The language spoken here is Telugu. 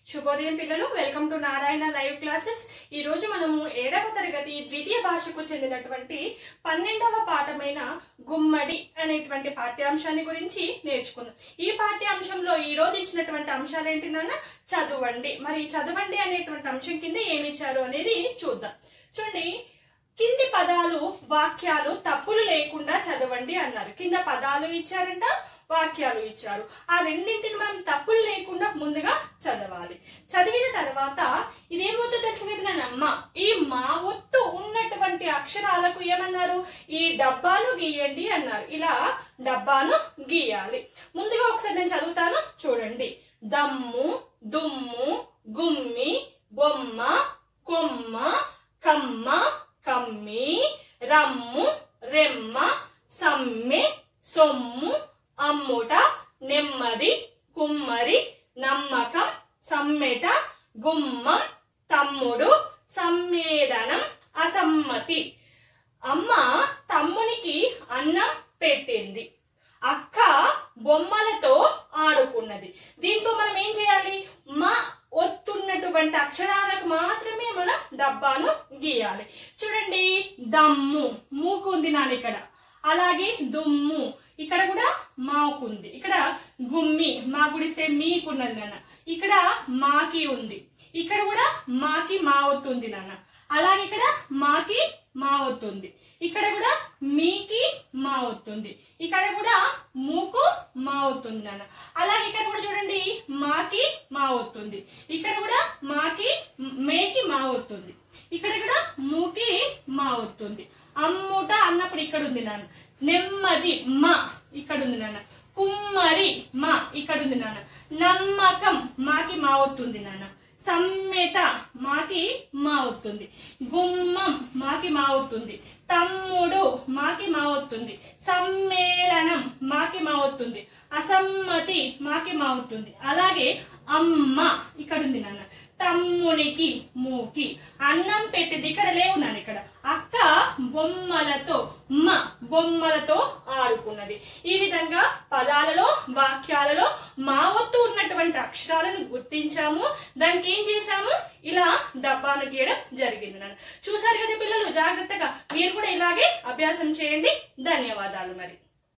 శుభోదయం పిల్లలు welcome to Narayana live classes ఈ రోజు మనము ఏడవ తరగతి ద్వితీయ భాషకు చెందినటువంటి పన్నెండవ పాఠమైన గుమ్మడి అనేటువంటి పాఠ్యాంశాన్ని గురించి నేర్చుకుందాం ఈ పాఠ్యాంశంలో ఈ రోజు ఇచ్చినటువంటి అంశాలు ఏంటి నాన్న చదవండి మరి ఈ చదవండి అనేటువంటి అంశం కింద ఏమి ఇచ్చారు అనేది చూద్దాం చూడండి కింది పదాలు వాక్యాలు తప్పులు లేకుండా చదవండి అన్నారు కింద పదాలు ఇచ్చారంట వాక్యాలు ఇచ్చారు ఆ రెండింటిని మనం తప్పులు లేకుండా ముందుగా చదవాలి చదివిన తర్వాత ఇదేమవుతుందో తెలుసు కదా నానమ్మ ఈ మా ఒత్తు ఉన్నటువంటి అక్షరాలకు ఏమన్నారు ఈ డబ్బాను గీయండి అన్నారు ఇలా డబ్బాను గీయాలి ముందుగా ఒకసారి నేను చదువుతాను చూడండి దమ్ము దుమ్ము గుమ్మి బొమ్మ కొమ్మ కమ్మ కమ్మి రమ్ము రెమ్మ సమ్మె సొమ్ము అమ్ముట నెమ్మది కుమ్మరి నమ్మకం సమ్మెట గుమ్మం తమ్ముడు సమ్మేళనం అసమ్మతి అమ్మ తమ్మునికి అన్నం పెట్టింది అక్క బొమ్మలతో ఆడుకున్నది దీంతో మనం ఏం చేయాలి మా ఒత్తున్నటువంటి అక్షరాలకు మాత్రమే మనం డబ్బాను గీయాలి చూడండి దమ్ము మూకుంది నాన్న ఇక్కడ అలాగే దుమ్ము ఇక్కడ కూడా మాకుంది ఇక్కడ గుమ్మి మా గుడిస్తే మీకున్నది నాన్న ఇక్కడ మాకి ఉంది ఇక్కడ కూడా మాకి మా ఒత్తుంది నాన్న అలాగే ఇక్కడ మాకి మా ఒత్తుంది ఇక్కడ కూడా మీకి మా ఒత్తుంది ఇక్కడ కూడా మూకు మా ఒత్తుంది నాన్న అలాగే ఇక్కడ కూడా చూడండి మాకి మా ఒత్తుంది ఇక్కడ కూడా మాకి మేకి మా ఒత్తుంది ఇక్కడ కూడా మూకి మా ఒత్తుంది అమ్ముట అన్నప్పుడు ఇక్కడ ఉంది నాన్న నెమ్మది మా ఇక్కడ ఉంది నాన్న కుమ్మరి మా ఇక్కడ ఉంది నాన్న నమ్మకం మాకి మా ఒత్తుంది నాన్న సమ్మెట మాకి మా అవుతుంది గుమ్మం మాకి మా అవుతుంది తమ్ముడు మాకి మా అవుతుంది సమ్మేళనం మాకి మా అవుతుంది అసమ్మతి మాకి మా అవుతుంది అలాగే అమ్మ ఇక్కడ ఉంది నాన్న తమ్మునికి మూకి అన్నం పెట్టింది ఇక్కడ లేవు నాన్న ఇక్కడ అక్క బొమ్మలతో మ బొమ్మలతో ఆడుకున్నది ఈ విధంగా పదాలలో వాక్యాలలో మా వత్తు ఉన్నటువంటి అక్షరాలను గుర్తించాము దానికి ఏం చేశాము ఇలా డబ్బాను గీయడం జరిగింది నన్ను చూసారు కదా పిల్లలు జాగ్రత్తగా మీరు కూడా ఇలాగే అభ్యాసం చేయండి ధన్యవాదాలు మరి